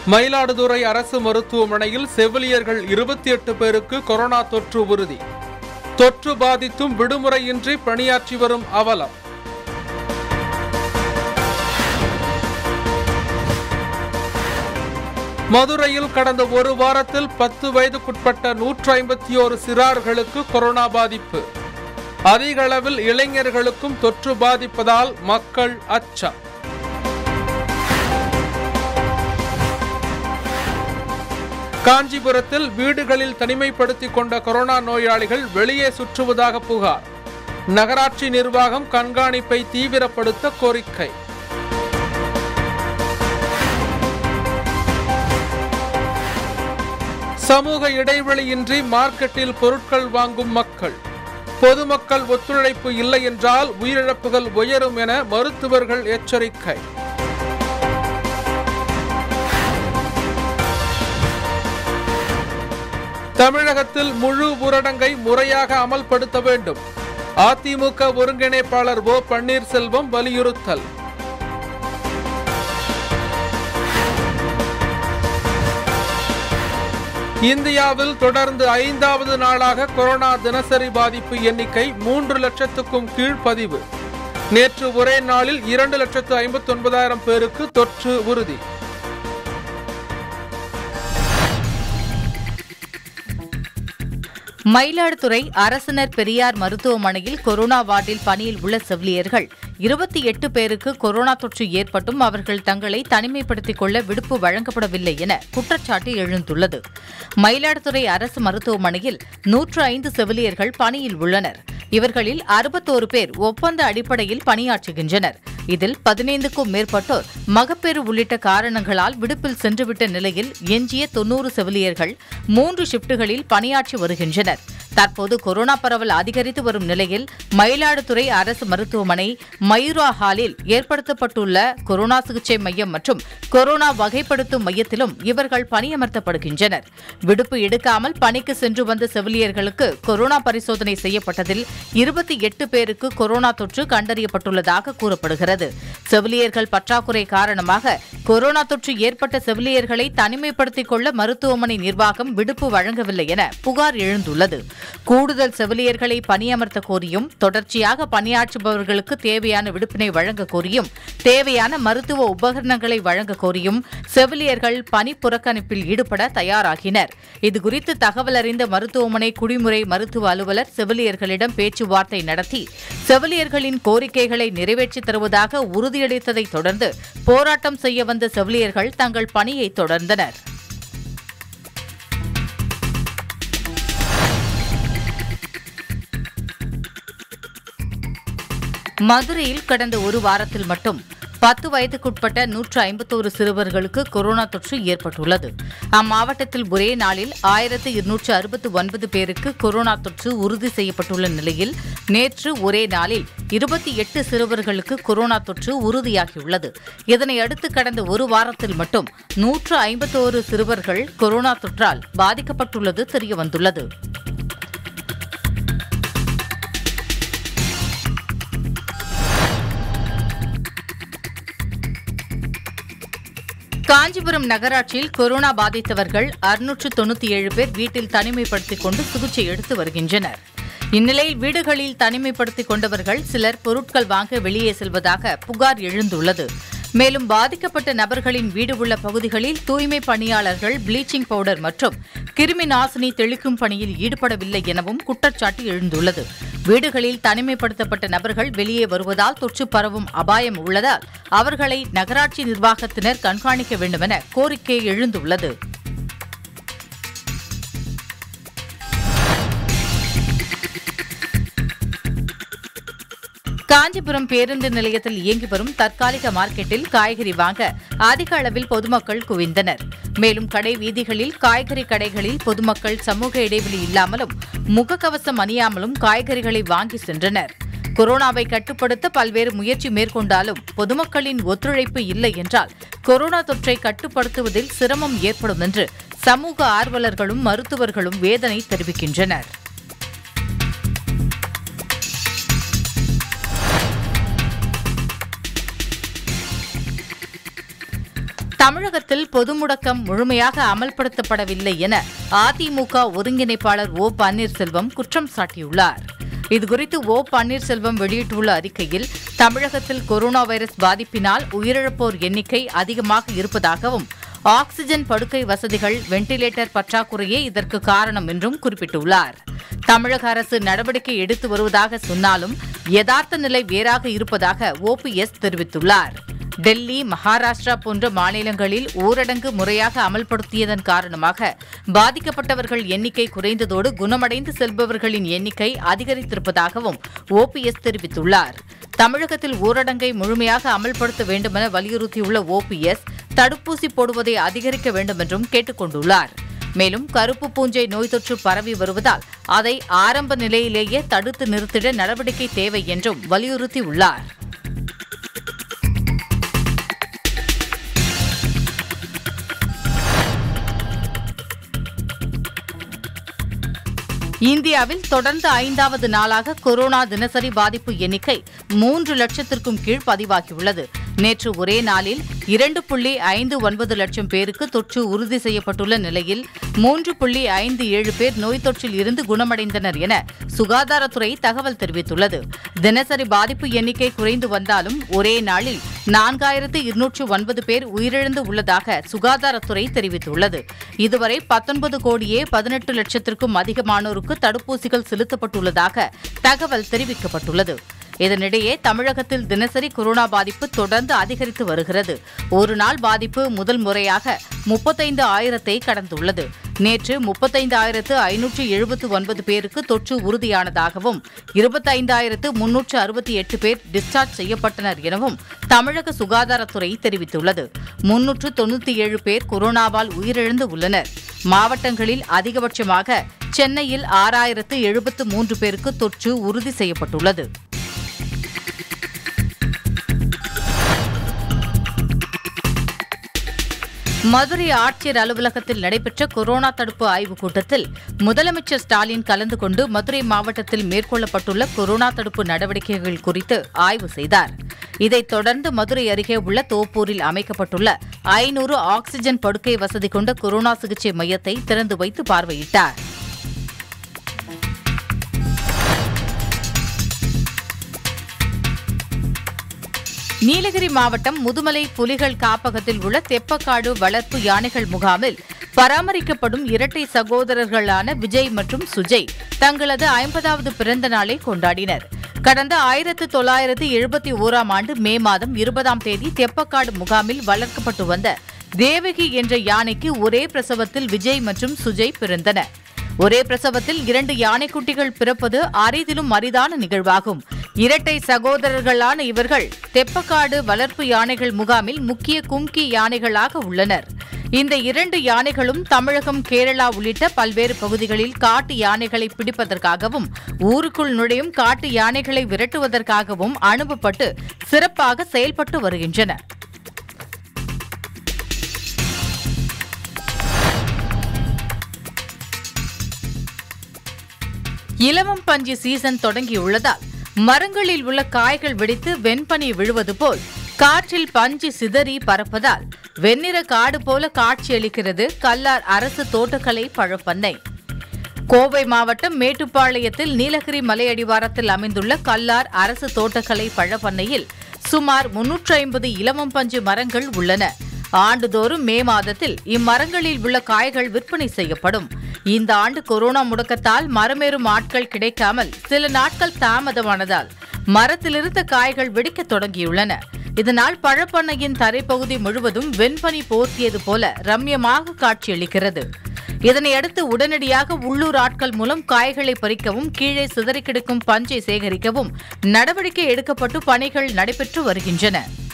மயிலாடுதுறை அரசு மருத்துவமனையில் செவிலியர்கள் இருபத்தி எட்டு பேருக்கு கொரோனா தொற்று உறுதி தொற்று பாதித்தும் விடுமுறையின்றி பணியாற்றி வரும் அவலம் மதுரையில் கடந்த ஒரு வாரத்தில் பத்து வயதுக்குட்பட்ட நூற்று ஐம்பத்தி ஓரு சிறார்களுக்கு கொரோனா பாதிப்பு அதிக அளவில் இளைஞர்களுக்கும் தொற்று பாதிப்பதால் மக்கள் அச்சம் காஞ்சிபுரத்தில் வீடுகளில் தனிமைப்படுத்திக் கொண்ட கொரோனா நோயாளிகள் வெளியே சுற்றுவதாக புகார் நகராட்சி நிர்வாகம் கண்காணிப்பை தீவிரப்படுத்த கோரிக்கை சமூக இடைவெளியின்றி மார்க்கெட்டில் பொருட்கள் வாங்கும் மக்கள் பொதுமக்கள் ஒத்துழைப்பு இல்லை என்றால் உயிரிழப்புகள் உயரும் என மருத்துவர்கள் எச்சரிக்கை தமிழகத்தில் முழு ஊரடங்கை முறையாக அமல்படுத்த வேண்டும் அதிமுக ஒருங்கிணைப்பாளர் ஓ பன்னீர்செல்வம் வலியுறுத்தல் இந்தியாவில் தொடர்ந்து ஐந்தாவது நாளாக கொரோனா தினசரி பாதிப்பு எண்ணிக்கை மூன்று லட்சத்துக்கும் கீழ் பதிவு நேற்று ஒரே நாளில் இரண்டு லட்சத்து ஐம்பத்தி ஒன்பதாயிரம் பேருக்கு தொற்று உறுதி மயிலாடுதுறை அரசினர் பெரியார் மருத்துவமனையில் கொரோனா வார்டில் பணியில் உள்ள செவிலியர்கள் இருபத்தி எட்டு பேருக்கு கொரோனா தொற்று ஏற்பட்டும் அவர்கள் தங்களை தனிமைப்படுத்திக் கொள்ள விடுப்பு வழங்கப்படவில்லை என குற்றச்சாட்டு எழுந்துள்ளது மயிலாடுதுறை அரசு மருத்துவமனையில் நூற்று ஐந்து செவிலியர்கள் பணியில் உள்ளனர் இவர்களில் அறுபத்தோரு பேர் ஒப்பந்த அடிப்படையில் பணியாற்றுகின்றனர் இதில் பதினைந்துக்கும் மேற்பட்டோர் மகப்பேறு உள்ளிட்ட காரணங்களால் விடுப்பில் சென்றுவிட்ட நிலையில் எஞ்சிய தொன்னூறு செவிலியர்கள் மூன்று ஷிப்டுகளில் பணியாற்றி வருகின்றனர் தற்போது கொரோனா பரவல் அதிகரித்து வரும் நிலையில் மயிலாடுதுறை அரசு மருத்துவமனை மயூரா ஹாலில் ஏற்படுத்தப்பட்டுள்ள கொரோனா சிகிச்சை மையம் மற்றும் கொரோனா வகைப்படுத்தும் மையத்திலும் இவர்கள் பணியமர்த்தப்படுகின்றனர் விடுப்பு எடுக்காமல் பணிக்கு சென்று வந்த செவிலியர்களுக்கு கொரோனா பரிசோதனை செய்யப்பட்டதில் இருபத்தி எட்டு பேருக்கு கொரோனா தொற்று கண்டறியப்பட்டுள்ளதாக கூறப்படுகிறது செவிலியர்கள் பற்றாக்குறை காரணமாக கொரோனா தொற்று ஏற்பட்ட செவிலியர்களை தனிமைப்படுத்திக் கொள்ள மருத்துவமனை நிர்வாகம் விடுப்பு வழங்கவில்லை என புகார் எழுந்துள்ளது கூடுதல் செவிலியர்களை பணியமர்த்த கோரியும் தொடர்ச்சியாக பணியாற்றுபவர்களுக்கு தேவையான விடுப்பினை வழங்க கோரியும் தேவையான மருத்துவ உபகரணங்களை வழங்க கோரியும் செவிலியர்கள் பணி புறக்கணிப்பில் ஈடுபட தயாராகினர் இதுகுறித்து தகவல் அறிந்த மருத்துவமனை குடிமுறை மருத்துவ அலுவலர் செவிலியர்களிடம் பேச்சுவார்த்தை நடத்தி செவிலியர்களின் கோரிக்கைகளை நிறைவேற்றித் தருவதாக உறுதியளித்ததைத் தொடர்ந்து போராட்டம் செய்ய வந்த செவிலியர்கள் தங்கள் பணியை தொடர்ந்தனர் மதுரையில் கடந்த ஒரு வாரத்தில் மட்டும் பத்து வயதுக்குட்பட்ட நூற்று ஐம்பத்தோரு சிறுவர்களுக்கு கொரோனா தொற்று ஏற்பட்டுள்ளது அம்மாவட்டத்தில் ஒரே நாளில் ஆயிரத்து இருநூற்று அறுபத்து ஒன்பது பேருக்கு கொரோனா தொற்று உறுதி செய்யப்பட்டுள்ள நிலையில் நேற்று ஒரே நாளில் இருபத்தி எட்டு சிறுவர்களுக்கு கொரோனா தொற்று உறுதியாகியுள்ளது இதனை அடுத்து கடந்த ஒரு வாரத்தில் மட்டும் நூற்று ஐம்பத்தோரு சிறுவர்கள் கொரோனா தொற்றால் பாதிக்கப்பட்டுள்ளது தெரியவந்துள்ளது காஞ்சிபுரம் நகராட்சியில் கொரோனா பாதித்தவர்கள் அறுநூற்று தொண்ணூத்தி ஏழு பேர் வீட்டில் தனிமைப்படுத்திக் கொண்டு சிகிச்சை எடுத்து வருகின்றனர் இந்நிலையில் வீடுகளில் தனிமைப்படுத்திக் கொண்டவர்கள் சிலர் பொருட்கள் வாங்க வெளியே செல்வதாக புகார் எழுந்துள்ளது மேலும் பாதிக்கப்பட்ட நபர்களின் வீடு உள்ள பகுதிகளில் தூய்மை பணியாளர்கள் ப்ளீச்சிங் பவுடர் மற்றும் கிருமி நாசினி தெளிக்கும் பணியில் ஈடுபடவில்லை எனவும் குற்றச்சாட்டு எழுந்துள்ளது வீடுகளில் தனிமைப்படுத்தப்பட்ட நபர்கள் வெளியே வருவதால் தொற்று பரவும் அபாயம் உள்ளதால் அவர்களை நகராட்சி நிர்வாகத்தினர் கண்காணிக்க வேண்டுமென கோரிக்கை எழுந்துள்ளது காஞ்சிபுரம் பேருந்து நிலையத்தில் இயங்கி வரும் தற்காலிக மார்க்கெட்டில் காய்கறி வாங்க அதிக அளவில் பொதுமக்கள் குவிந்தனர் மேலும் கடை வீதிகளில் காய்கறி கடைகளில் பொதுமக்கள் சமூக இடைவெளி இல்லாமலும் முகக்கவசம் அணியாமலும் காய்கறிகளை வாங்கி சென்றனர் கொரோனாவை கட்டுப்படுத்த பல்வேறு முயற்சி மேற்கொண்டாலும் பொதுமக்களின் ஒத்துழைப்பு இல்லை என்றால் கொரோனா தொற்றை கட்டுப்படுத்துவதில் சிரமம் ஏற்படும் என்று சமூக ஆர்வலர்களும் மருத்துவர்களும் வேதனை தெரிவிக்கின்றனர் தமிழகத்தில் பொது முடக்கம் முழுமையாக அமல்படுத்தப்படவில்லை என அதிமுக ஒருங்கிணைப்பாளர் ஓ பன்னீர்செல்வம் குற்றம் சாட்டியுள்ளார் இதுகுறித்து ஓ பன்னீர்செல்வம் வெளியிட்டுள்ள அறிக்கையில் தமிழகத்தில் கொரோனா வைரஸ் பாதிப்பினால் உயிரிழப்போர் எண்ணிக்கை அதிகமாக இருப்பதாகவும் ஆக்ஸிஜன் படுக்கை வசதிகள் வெண்டிலேட்டர் பற்றாக்குறையே இதற்கு காரணம் என்றும் குறிப்பிட்டுள்ளார் தமிழக அரசு நடவடிக்கை எடுத்து வருவதாக சொன்னாலும் யதார்த்த நிலை வேறாக இருப்பதாக ஓபிஎஸ் தெரிவித்துள்ளார் டெல்லி மகாராஷ்டிரா போன்ற மாநிலங்களில் ஊரடங்கு முறையாக அமல்படுத்தியதன் காரணமாக பாதிக்கப்பட்டவர்கள் எண்ணிக்கை குறைந்ததோடு குணமடைந்து செல்பவர்களின் எண்ணிக்கை அதிகரித்திருப்பதாகவும் ஓபிஎஸ் தெரிவித்துள்ளார் தமிழகத்தில் ஊரடங்கை முழுமையாக அமல்படுத்த வேண்டுமென வலியுறுத்தியுள்ள ஓபிஎஸ் தடுப்பூசி போடுவதை அதிகரிக்க வேண்டும் என்றும் கேட்டுக் கொண்டுள்ளார் மேலும் கருப்பு பூஞ்சை நோய் தொற்று பரவி வருவதால் அதை ஆரம்ப நிலையிலேயே தடுத்து நிறுத்திட நடவடிக்கை தேவை என்றும் வலியுறுத்தியுள்ளார் இந்தியாவில் தொடர்ந்து ஐந்தாவது நாளாக கொரோனா தினசரி பாதிப்பு எண்ணிக்கை மூன்று லட்சத்திற்கும் கீழ் பதிவாகியுள்ளது நேற்று ஒரே நாளில் இரண்டு புள்ளி ஐந்து ஒன்பது லட்சம் பேருக்கு தொற்று உறுதி செய்யப்பட்டுள்ள நிலையில் மூன்று புள்ளி ஐந்து ஏழு பேர் நோய் தொற்றில் இருந்து குணமடைந்தனர் என சுகாதாரத்துறை தகவல் தெரிவித்துள்ளது தினசரி பாதிப்பு எண்ணிக்கை குறைந்து வந்தாலும் ஒரே நாளில் நான்காயிரத்து இருநூற்று ஒன்பது பேர் உயிரிழந்து உள்ளதாக சுகாதாரத்துறை தெரிவித்துள்ளது இதுவரை பத்தொன்பது கோடியே பதினெட்டு லட்சத்திற்கும் அதிகமானோருக்கு தடுப்பூசிகள் செலுத்தப்பட்டுள்ளதாக தகவல் தெரிவிக்கப்பட்டுள்ளது இதனிடையே தமிழகத்தில் தினசரி கொரோனா பாதிப்பு தொடர்ந்து அதிகரித்து வருகிறது ஒரு நாள் பாதிப்பு முதல் முறையாக முப்பத்தைந்து ஆயிரத்தை கடந்துள்ளது நேற்று முப்பத்தைந்து ஆயிரத்து ஐநூற்று எழுபத்து ஒன்பது பேருக்கு தொற்று உறுதியானதாகவும் இருபத்தைந்தாயிரத்து முன்னூற்று அறுபத்தி எட்டு பேர் டிஸ்சார்ஜ் செய்யப்பட்டனர் எனவும் தமிழக சுகாதாரத்துறை தெரிவித்துள்ளது முன்னூற்று தொண்ணூற்றி ஏழு பேர் கொரோனாவால் உயிரிழந்து உள்ளனர் மாவட்டங்களில் அதிகபட்சமாக சென்னையில் ஆறாயிரத்து எழுபத்து மூன்று பேருக்கு தொற்று உறுதி செய்யப்பட்டுள்ளது மதுரை ஆட்சியர் அலுவலகத்தில் நடைபெற்ற கொரோனா தடுப்பு ஆய்வுக் கூட்டத்தில் முதலமைச்சர் ஸ்டாலின் கலந்து கொண்டு மதுரை மாவட்டத்தில் மேற்கொள்ளப்பட்டுள்ள கொரோனா தடுப்பு நடவடிக்கைகள் குறித்து ஆய்வு செய்தார் இதைத் தொடர்ந்து மதுரை அருகே உள்ள தோப்பூரில் அமைக்கப்பட்டுள்ள ஐநூறு ஆக்ஸிஜன் படுக்கை வசதி கொண்ட கொரோனா சிகிச்சை மையத்தை திறந்து வைத்து பார்வையிட்டார் நீலகிரி மாவட்டம் முதுமலை புலிகள் காப்பகத்தில் உள்ள தெப்பக்காடு வளர்ப்பு யானைகள் முகாமில் பராமரிக்கப்படும் இரட்டை சகோதரர்களான விஜய் மற்றும் சுஜய் தங்களது ஐம்பதாவது பிறந்த நாளை கொண்டாடினர் கடந்த ஆயிரத்து தொள்ளாயிரத்து எழுபத்தி ஓராம் ஆண்டு மே மாதம் இருபதாம் தேதி தெப்பக்காடு முகாமில் வளர்க்கப்பட்டு வந்த தேவகி என்ற யானைக்கு ஒரே பிரசவத்தில் விஜய் மற்றும் சுஜய் பிறந்தன ஒரே பிரசவத்தில் இரண்டு யானைக்குட்டிகள் பிறப்பது அரிதிலும் அரிதான நிகழ்வாகும் இரட்டை சகோதரர்களான இவர்கள் தெப்பக்காடு வளர்ப்பு யானைகள் முகாமில் முக்கிய கும்கி யானைகளாக உள்ளனர் இந்த இரண்டு யானைகளும் தமிழகம் கேரளா உள்ளிட்ட பல்வேறு பகுதிகளில் காட்டு யானைகளை பிடிப்பதற்காகவும் ஊருக்குள் நுழையும் காட்டு யானைகளை விரட்டுவதற்காகவும் அனுப்பப்பட்டு சிறப்பாக செயல்பட்டு வருகின்றன இலவம் பஞ்சு சீசன் தொடங்கியுள்ளதால் மரங்களில் உள்ள காய்கள் வெடித்து வெண்பனி விழுவது போல் காற்றில் பஞ்சு சிதறி பறப்பதால் வெண்ணிற காடு போல காட்சியளிக்கிறது கல்லார் அரசு தோட்டக்கலை பழப்பண்ணை கோவை மாவட்டம் மேட்டுப்பாளையத்தில் நீலகிரி மலையடிவாரத்தில் அமைந்துள்ள கல்லார் அரசு தோட்டக்கலை பழப்பண்ணையில் சுமார் முன்னூற்று ஐம்பது இலவம் பஞ்சு மரங்கள் உள்ளன ஆண்டுதோறும் மே மாதத்தில் இம்மரங்களில் உள்ள காய்கள் விற்பனை செய்யப்படும் இந்த ஆண்டு கொரோனா முடக்கத்தால் மரமேறும் ஆட்கள் கிடைக்காமல் சில நாட்கள் தாமதமானதால் மரத்திலிருந்த காய்கள் வெடிக்கத் தொடங்கியுள்ளன இதனால் பழப்பண்ணையின் தரைப்பகுதி முழுவதும் வெண்பனி போர்த்தியது போல ரம்யமாக காட்சியளிக்கிறது இதனையடுத்து உடனடியாக உள்ளூர் ஆட்கள் மூலம் காய்களை பறிக்கவும் கீழே சிதறி கிடக்கும் பஞ்சை சேகரிக்கவும் நடவடிக்கை எடுக்கப்பட்டு பணிகள் நடைபெற்று வருகின்றன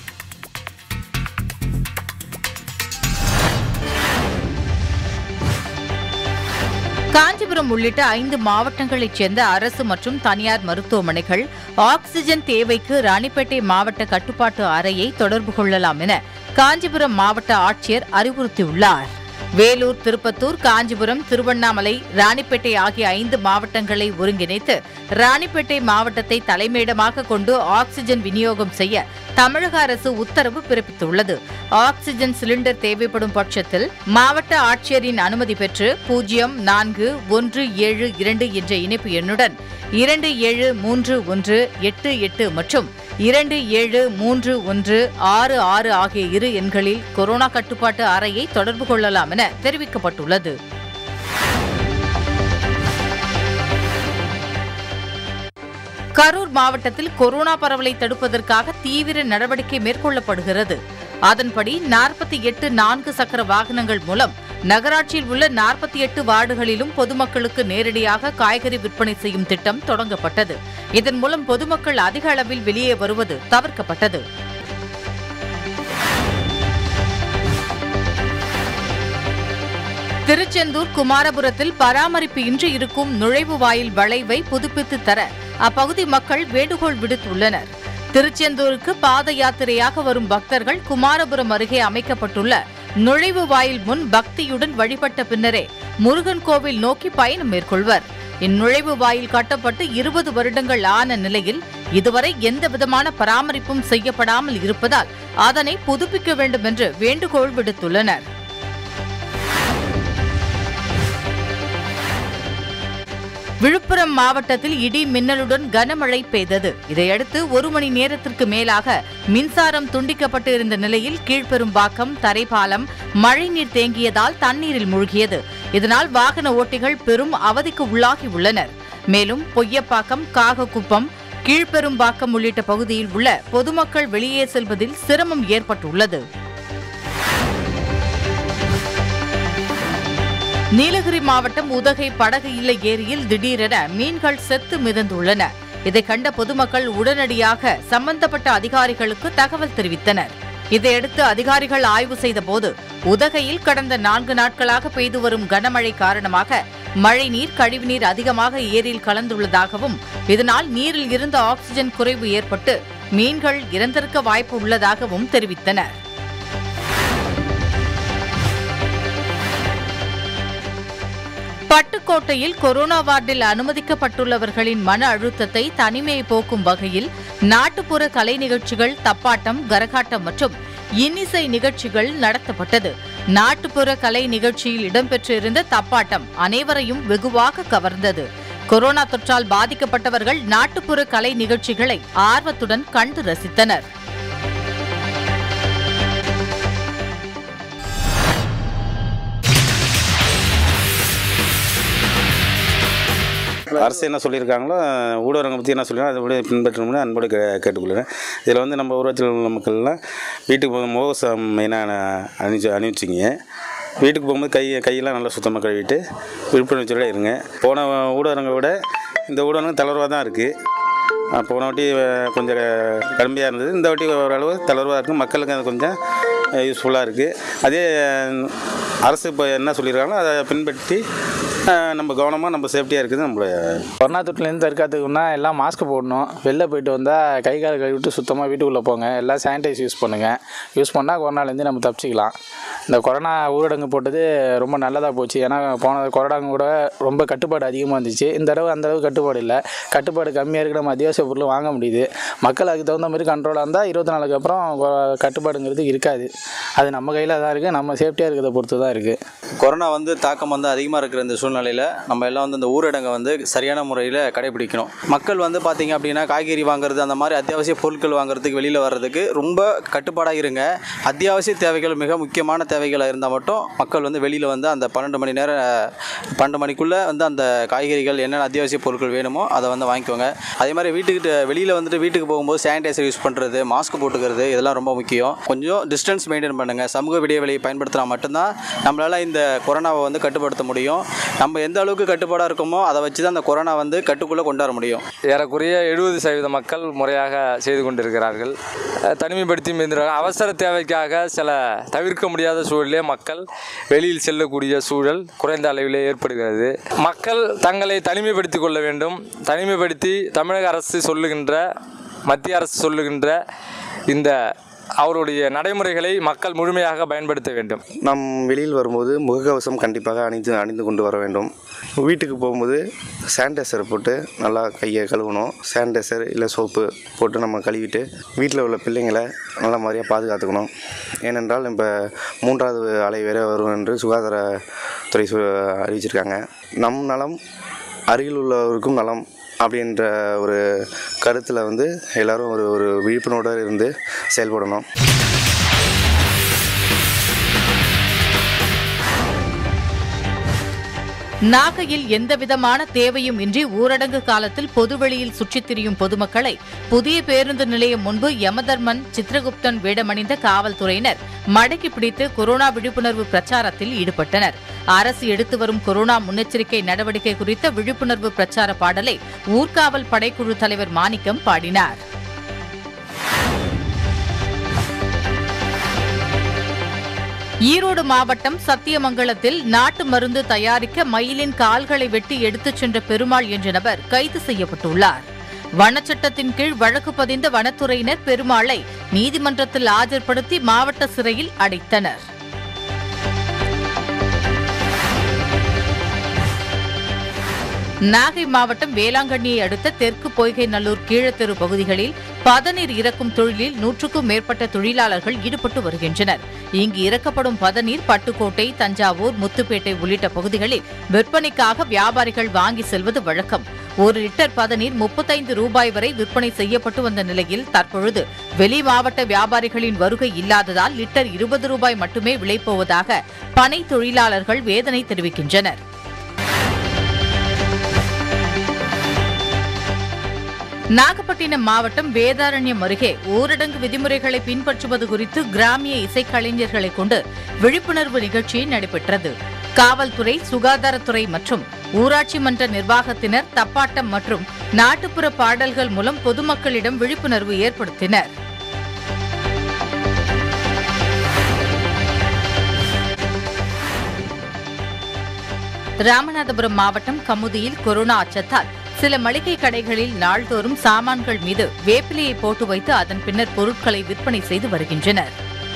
காஞ்சிபுரம் உள்ளிட்ட ஐந்து மாவட்டங்களைச் சேர்ந்த அரசு மற்றும் தனியார் மருத்துவமனைகள் ஆக்ஸிஜன் தேவைக்கு ராணிப்பேட்டை மாவட்ட கட்டுப்பாட்டு அறையை தொடர்பு கொள்ளலாம் என காஞ்சிபுரம் மாவட்ட ஆட்சியர் அறிவுறுத்தியுள்ளார் வேலூர் திருப்பத்தூர் காஞ்சிபுரம் திருவண்ணாமலை ராணிப்பேட்டை ஆகிய ஐந்து மாவட்டங்களை ஒருங்கிணைத்து ராணிப்பேட்டை மாவட்டத்தை தலைமையிடமாக கொண்டு ஆக்ஸிஜன் விநியோகம் செய்ய தமிழக அரசு உத்தரவு பிறப்பித்துள்ளது ஆக்ஸிஜன் சிலிண்டர் தேவைப்படும் பட்சத்தில் மாவட்ட ஆட்சியரின் அனுமதி பெற்று பூஜ்ஜியம் நான்கு ஒன்று ஏழு இரண்டு என்ற இணைப்பு எண்ணுடன் இரண்டு ஏழு மூன்று ஒன்று எட்டு எட்டு மற்றும் இரண்டு ஏழு மூன்று ஒன்று ஆறு ஆறு ஆகிய இரு எண்களில் கொரோனா கட்டுப்பாட்டு அறையை தொடர்பு கொள்ளலாம் என தெரிவிக்கப்பட்டுள்ளது கரூர் மாவட்டத்தில் கொரோனா பரவலை தடுப்பதற்காக தீவிர நடவடிக்கை மேற்கொள்ளப்படுகிறது அதன்படி நாற்பத்தி எட்டு நான்கு சக்கர வாகனங்கள் மூலம் நகராட்சியில் உள்ள நாற்பத்தி எட்டு வார்டுகளிலும் பொதுமக்களுக்கு நேரடியாக காய்கறி விற்பனை செய்யும் திட்டம் தொடங்கப்பட்டது இதன் மூலம் பொதுமக்கள் அதிக அளவில் வெளியே வருவது தவிர்க்கப்பட்டது திருச்செந்தூர் குமாரபுரத்தில் பராமரிப்பு இன்றி இருக்கும் நுழைவு வாயில் வளைவை புதுப்பித்து தர அப்பகுதி மக்கள் வேண்டுகோள் விடுத்துள்ளனர் திருச்செந்தூருக்கு பாத யாத்திரையாக வரும் பக்தர்கள் குமாரபுரம் அருகே அமைக்கப்பட்டுள்ள நுழைவு வாயில் முன் பக்தியுடன் வழிபட்ட பின்னரே முருகன் கோவில் நோக்கி பயணம் மேற்கொள்வர் இந்நுழைவு வாயில் கட்டப்பட்டு இருபது வருடங்கள் ஆன நிலையில் இதுவரை எந்த விதமான பராமரிப்பும் செய்யப்படாமல் இருப்பதால் அதனை புதுப்பிக்க வேண்டும் என்று வேண்டுகோள் விடுத்துள்ளனர் விழுப்புரம் மாவட்டத்தில் இடி மின்னலுடன் கனமழை பெய்தது இதையடுத்து ஒரு மணி நேரத்திற்கு மேலாக மின்சாரம் துண்டிக்கப்பட்டு இருந்த நிலையில் கீழ்பெரும்பாக்கம் தரைப்பாலம் மழைநீர் தேங்கியதால் தண்ணீரில் மூழ்கியது இதனால் வாகன ஓட்டிகள் பெரும் அவதிக்கு உள்ளாகி உள்ளனர் மேலும் பொய்யப்பாக்கம் காகக்குப்பம் கீழ்பெரும்பாக்கம் உள்ளிட்ட பகுதியில் உள்ள பொதுமக்கள் வெளியே செல்வதில் சிரமம் ஏற்பட்டுள்ளது நீலகிரி மாவட்டம் உதகை படகு இல்ல ஏரியில் திடீரென மீன்கள் செத்து மிதந்துள்ளன இதை கண்ட பொதுமக்கள் உடனடியாக சம்பந்தப்பட்ட அதிகாரிகளுக்கு தகவல் தெரிவித்தனர் இதையடுத்து அதிகாரிகள் ஆய்வு செய்தபோது உதகையில் கடந்த நான்கு நாட்களாக பெய்து வரும் கனமழை காரணமாக மழைநீர் கழிவுநீர் அதிகமாக ஏரியில் கலந்துள்ளதாகவும் இதனால் நீரில் இருந்த ஆக்ஸிஜன் குறைவு ஏற்பட்டு மீன்கள் இறந்திருக்க வாய்ப்பு உள்ளதாகவும் தெரிவித்தனர் பட்டுக்கோட்டையில் கொரோனா வார்டில் அனுமதிக்கப்பட்டுள்ளவர்களின் மன அழுத்தத்தை தனிமையை போக்கும் வகையில் நாட்டுப்புற கலை நிகழ்ச்சிகள் தப்பாட்டம் கரகாட்டம் மற்றும் இன்னிசை நிகழ்ச்சிகள் நடத்தப்பட்டது நாட்டுப்புற கலை நிகழ்ச்சியில் இடம்பெற்றிருந்த தப்பாட்டம் அனைவரையும் வெகுவாக கவர்ந்தது கொரோனா தொற்றால் பாதிக்கப்பட்டவர்கள் நாட்டுப்புற கலை நிகழ்ச்சிகளை ஆர்வத்துடன் கண்டு ரசித்தனர் அரசு என்ன சொல்லியிருக்காங்களோ ஊடகங்களை பற்றி என்ன சொல்லியிருக்காங்க அதை விட பின்பற்றணும்னு அன்போடு கே கேட்டுக்கொள்கிறேன் இதில் வந்து நம்ம ஊராட்சியில் உள்ள மக்கள்லாம் வீட்டுக்கு போக முகசம் மெயினாக அணிச்சு அணிவிச்சிங்க வீட்டுக்கு போகும்போது கை கையெல்லாம் நல்லா சுத்தமாக கழுவிட்டு விழிப்புணர்ச்சியோட இருங்க போன ஊடகங்களை விட இந்த ஊடகம் தளர்வாக தான் இருக்குது போன வாட்டி அஹ், கொஞ்சம் கடுமையாக இருந்தது இந்த வாட்டி ஓரளவு தளர்வாக இருக்குது மக்களுக்கு அது கொஞ்சம் யூஸ்ஃபுல்லாக இருக்குது அதே அஹ், அரசு இப்போ என்ன சொல்லியிருக்காங்களோ அதை பின்பற்றி அஹ், நம்ம கவனமாக நம்ம சேஃப்டியாக இருக்குது நம்மளோட கொரோனா தொற்றுலேருந்து தற்காத்துக்குன்னா எல்லாம் மாஸ்க் போடணும் வெளில போயிட்டு வந்தால் கை கால் கழுவிட்டு சுத்தமாக வீட்டுக்குள்ளே போங்க எல்லாம் சானிடைஸ் யூஸ் பண்ணுங்கள் யூஸ் பண்ணால் கொரோனாலேருந்து நம்ம தப்பிச்சிக்கலாம் இந்த கொரோனா ஊரடங்கு போட்டது ரொம்ப நல்லதாக போச்சு ஏன்னா போன கொரோனா கூட ரொம்ப கட்டுப்பாடு அதிகமாக இருந்துச்சு இந்த தடவை அந்த அளவு கட்டுப்பாடு இல்லை கட்டுப்பாடு கம்மியாக இருக்கு நம்ம அத்தியாவசிய பொருள் வாங்க முடியுது மக்கள் அதுக்கு தகுந்த மாதிரி கண்ட்ரோலாக இருந்தால் இருபத்தி நாலுக்கு அப்புறம் கொ- கட்டுப்பாடுங்கிறது இருக்காது அது நம்ம கையில் தான் இருக்குது நம்ம சேஃப்டியாக இருக்கிறத பொறுத்து தான் இருக்குது கொரோனா வந்து தாக்கம் வந்து அதிகமாக இருக்கிற இந்த சூழ்நிலையில் நம்ம எல்லாம் வந்து இந்த ஊரடங்கை வந்து சரியான முறையில் கடைபிடிக்கணும் மக்கள் வந்து பார்த்தீங்க அப்படின்னா காய்கறி வாங்குறது அந்த மாதிரி அத்தியாவசிய பொருட்கள் வாங்குறதுக்கு வெளியில் வர்றதுக்கு ரொம்ப கட்டுப்பாடாக இருங்க அத்தியாவசிய தேவைகள் மிக முக்கியமான தேவைகளாக இருந்தால் மட்டும் மக்கள் வந்து வெளியில் வந்து அந்த பன்னெண்டு மணி நேரம் பன்னெண்டு மணிக்குள்ளே வந்து அந்த காய்கறிகள் என்னென்ன அத்தியாவசிய பொருட்கள் வேணுமோ அதை வந்து வாங்கிக்கோங்க அதே மாதிரி வீட்டுக்கிட்ட வெளியில் வந்துட்டு வீட்டுக்கு போகும்போது சானிடைசர் யூஸ் பண்ணுறது மாஸ்க் போட்டுக்கிறது இதெல்லாம் ரொம்ப முக்கியம் கொஞ்சம் டிஸ்டன்ஸ் மெயின்டைன் பண்ணுங்கள் சமூக இடைவெளியை பயன்படுத்தினா மட்டும்தான் நம்மளால் இந்த கொரோனாவை வந்து கட்டுப்படுத்த முடியும் நம்ம எந்த அளவுக்கு கட்டுப்பாடாக இருக்கோமோ அதை வச்சு தான் அந்த கொரோனா வந்து கட்டுக்குள்ளே கொண்டு வர முடியும் ஏறக்குறைய எழுபது சதவீத மக்கள் முறையாக செய்து கொண்டிருக்கிறார்கள் அஹ் தனிமைப்படுத்தி இருந்திருக்காங்க அவசர தேவைக்காக சில தவிர்க்க முடியாத சூழலிலே மக்கள் வெளியில் செல்லக்கூடிய சூழல் குறைந்த அளவிலே ஏற்படுகிறது மக்கள் தங்களை தனிமைப்படுத்திக் கொள்ள வேண்டும் தனிமைப்படுத்தி தமிழக அரசு சொல்லுகின்ற மத்திய அரசு சொல்லுகின்ற இந்த அவருடைய நடைமுறைகளை மக்கள் முழுமையாக பயன்படுத்த வேண்டும் நாம் வெளியில் வரும்போது முகக்கவசம் கண்டிப்பாக அணிந்து அணிந்து கொண்டு வர வேண்டும் வீட்டுக்கு போகும்போது சானிடைசர் போட்டு நல்லா கையை கழுவணும் சானிடைசர் இல்லை சோப்பு போட்டு நம்ம கழுவிட்டு வீட்டில் உள்ள பிள்ளைங்களை நல்ல மாதிரியாக பாதுகாத்துக்கணும் ஏனென்றால் இப்போ மூன்றாவது அலை வேற வரும் என்று சுகாதாரத்துறை சு அறிவிச்சிருக்காங்க நம் நலம் அருகில் உள்ளவருக்கும் நலம் அப்படின்ற ஒரு கருத்தில் வந்து எல்லாரும் ஒரு ஒரு விழிப்புணர்வோடு இருந்து செயல்படணும் நாகையில் எந்தவிதமான தேவையும் இன்றி ஊரடங்கு காலத்தில் பொதுவெளியில் சுற்றித் திரியும் பொதுமக்களை புதிய பேருந்து நிலையம் முன்பு யமதர்மன் சித்ரகுப்தன் வேடமணிந்த காவல்துறையினர் மடக்கி பிடித்து கொரோனா விழிப்புணர்வு பிரச்சாரத்தில் ஈடுபட்டனர் அரசு எடுத்து வரும் கொரோனா முன்னெச்சரிக்கை நடவடிக்கை குறித்த விழிப்புணர்வு பிரச்சார பாடலை ஊர்காவல் படைக்குழு தலைவர் மாணிக்கம் பாடினார் ஈரோடு மாவட்டம் சத்தியமங்கலத்தில் நாட்டு மருந்து தயாரிக்க மயிலின் கால்களை வெட்டி எடுத்துச் சென்ற பெருமாள் என்ற நபர் கைது செய்யப்பட்டுள்ளார் வனச்சட்டத்தின் கீழ் வழக்கு பதிந்த வனத்துறையினர் பெருமாளை நீதிமன்றத்தில் ஆஜர்படுத்தி மாவட்ட சிறையில் அடைத்தனர் நாகை மாவட்டம் வேளாங்கண்ணியை அடுத்த தெற்கு பொய்கை நல்லூர் கீழத்தெரு பகுதிகளில் பதநீர் இறக்கும் தொழிலில் நூற்றுக்கும் மேற்பட்ட தொழிலாளர்கள் ஈடுபட்டு வருகின்றனர் இங்கு இறக்கப்படும் பதநீர் பட்டுக்கோட்டை தஞ்சாவூர் முத்துப்பேட்டை உள்ளிட்ட பகுதிகளில் விற்பனைக்காக வியாபாரிகள் வாங்கி செல்வது வழக்கம் ஒரு லிட்டர் பதநீர் முப்பத்தைந்து ரூபாய் வரை விற்பனை செய்யப்பட்டு வந்த நிலையில் தற்பொழுது வெளி மாவட்ட வியாபாரிகளின் வருகை இல்லாததால் லிட்டர் இருபது ரூபாய் மட்டுமே விலை போவதாக பனை தொழிலாளர்கள் வேதனை தெரிவிக்கின்றனர் நாகப்பட்டினம் மாவட்டம் வேதாரண்யம் அருகே ஊரடங்கு விதிமுறைகளை பின்பற்றுவது குறித்து கிராமிய இசைக்கலைஞர்களை கொண்டு விழிப்புணர்வு நிகழ்ச்சி நடைபெற்றது காவல்துறை சுகாதாரத்துறை மற்றும் ஊராட்சி மன்ற நிர்வாகத்தினர் தப்பாட்டம் மற்றும் நாட்டுப்புற பாடல்கள் மூலம் பொதுமக்களிடம் விழிப்புணர்வு ஏற்படுத்தினர் ராமநாதபுரம் மாவட்டம் கமுதியில் கொரோனா அச்சத்தால் சில மளிகை கடைகளில் நாள்தோறும் சாமான்கள் மீது வேப்பிலையை போட்டு வைத்து அதன் பின்னர் பொருட்களை விற்பனை செய்து வருகின்றனர்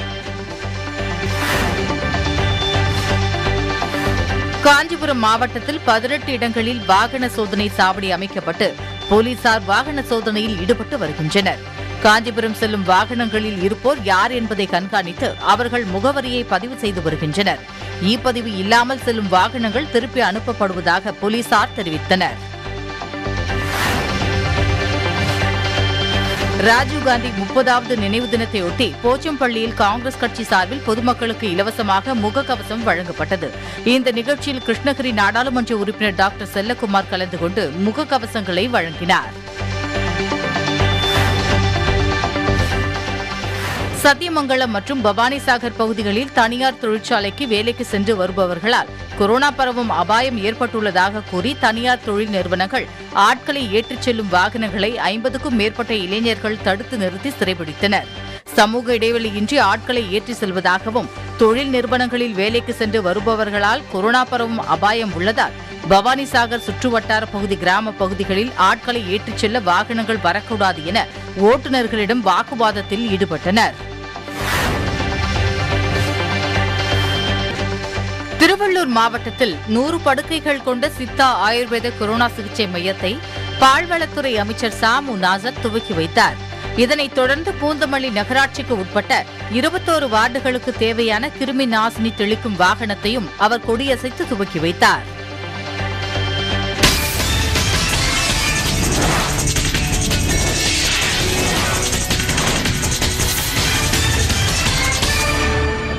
காஞ்சிபுரம் மாவட்டத்தில் பதினெட்டு இடங்களில் வாகன சோதனை சாவடி அமைக்கப்பட்டு போலீசார் வாகன சோதனையில் ஈடுபட்டு வருகின்றனர் காஞ்சிபுரம் செல்லும் வாகனங்களில் இருப்போர் யார் என்பதை கண்காணித்து அவர்கள் முகவரியை பதிவு செய்து வருகின்றனர் இ பதிவு இல்லாமல் செல்லும் வாகனங்கள் திருப்பி அனுப்பப்படுவதாக போலீசார் தெரிவித்தனர் ராஜீவ்காந்தி முப்பதாவது நினைவு தினத்தையொட்டி போச்சம்பள்ளியில் காங்கிரஸ் கட்சி சார்பில் பொதுமக்களுக்கு இலவசமாக முகக்கவசம் வழங்கப்பட்டது இந்த நிகழ்ச்சியில் கிருஷ்ணகிரி நாடாளுமன்ற உறுப்பினர் டாக்டர் செல்லக்குமார் கலந்து கொண்டு முகக்கவசங்களை வழங்கினார் சத்தியமங்கலம் மற்றும் பவானிசாகர் பகுதிகளில் தனியார் தொழிற்சாலைக்கு வேலைக்கு சென்று வருபவர்களால் கொரோனா பரவும் அபாயம் ஏற்பட்டுள்ளதாக கூறி தனியார் தொழில் நிறுவனங்கள் ஆட்களை ஏற்றிச் செல்லும் வாகனங்களை ஐம்பதுக்கும் மேற்பட்ட இளைஞர்கள் தடுத்து நிறுத்தி சிறைபிடித்தனர் சமூக இடைவெளியின்றி ஆட்களை ஏற்றி செல்வதாகவும் தொழில் நிறுவனங்களில் வேலைக்கு சென்று வருபவர்களால் கொரோனா பரவும் அபாயம் உள்ளதால் பவானிசாகர் சுற்றுவட்டார பகுதி கிராம பகுதிகளில் ஆட்களை ஏற்றிச் செல்ல வாகனங்கள் வரக்கூடாது என ஓட்டுநர்களிடம் வாக்குவாதத்தில் ஈடுபட்டனர் திருவள்ளூர் மாவட்டத்தில் நூறு படுக்கைகள் கொண்ட சித்தா ஆயுர்வேத கொரோனா சிகிச்சை மையத்தை பால்வளத்துறை அமைச்சர் சாமு நாசர் துவக்கி வைத்தார் இதனைத் தொடர்ந்து பூந்தமல்லி நகராட்சிக்கு உட்பட்ட இருபத்தோரு வார்டுகளுக்கு தேவையான கிருமி நாசினி தெளிக்கும் வாகனத்தையும் அவர் கொடியசைத்து துவக்கி வைத்தார்